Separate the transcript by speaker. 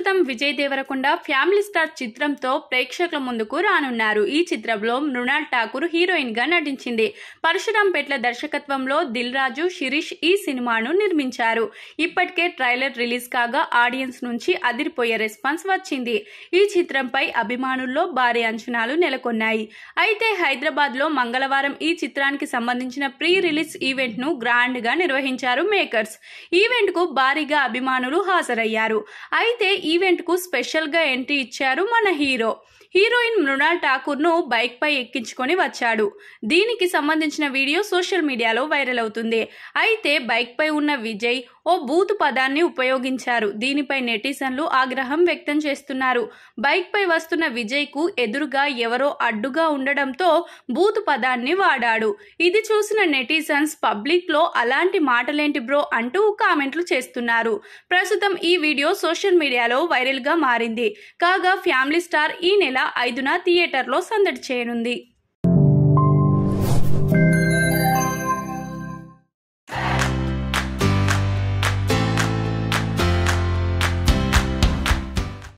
Speaker 1: ప్రస్తుతం Vijay Devarakonda family star చిత్రంతో ప్రేక్షకుల ముందుకు రానున్నారు ఈ చిత్రంలో మృణాల్ ఠాకూర్ హీరోయిన్ గా నటించింది పరశురాంపేట్ల దర్శకత్వంలో దిల్ రాజు శిరీష్ ఈ సినిమాను నిర్మించారు ఇప్పటికే ట్రైలర్ రిలీజ్ కాగా ఆడియన్స్ నుంచి అదిరిపోయే రెస్పాన్స్ వచ్చింది ఈ చిత్రంపై అభిమానుల్లో భారీ అంచనాలు నెలకొన్నాయి అయితే హైదరాబాద్ లో మంగళవారం ఈ చిత్రానికి సంబంధించిన ప్రీ రిలీజ్ ఈవెంట్ ను గ్రాండ్ గా నిర్వహించారు మేకర్స్ ఈవెంట్ కు భారీగా అభిమానులు హాజరయ్యారు అయితే ఈవెంట్ కు స్పెషల్ గా ఎంట్రీ ఇచ్చారు మన హీరో హీరోయిన్ మృణాల్ ఠాకూర్ ను బైక్ పై ఎక్కించుకొని వచ్చాడు దీనికి సంబంధించిన వీడియో సోషల్ మీడియాలో వైరల్ అవుతుంది అయితే బైక్ పై ఉన్న విజయ్ ఓ బూతు పదాన్ని ఉపయోగించారు దీనిపై నెటిజన్లు ఆగ్రహం వ్యక్తం చేస్తున్నారు బైక్ పై వస్తున్న విజయ్ కు ఎదురుగా ఎవరో అడ్డుగా ఉండడంతో బూతు పదాన్ని వాడాడు ఇది చూసిన నెటిజన్స్ పబ్లిక్ లో అలాంటి మాటలేంటి బ్రో అంటూ కామెంట్లు చేస్తున్నారు ప్రస్తుతం ఈ వీడియో సోషల్ మీడియాలో వైరల్ గా మారింది కాగా ఫ్యామిలీ స్టార్ ఈ నెల ఐదున థియేటర్లో సందడి చేయనుంది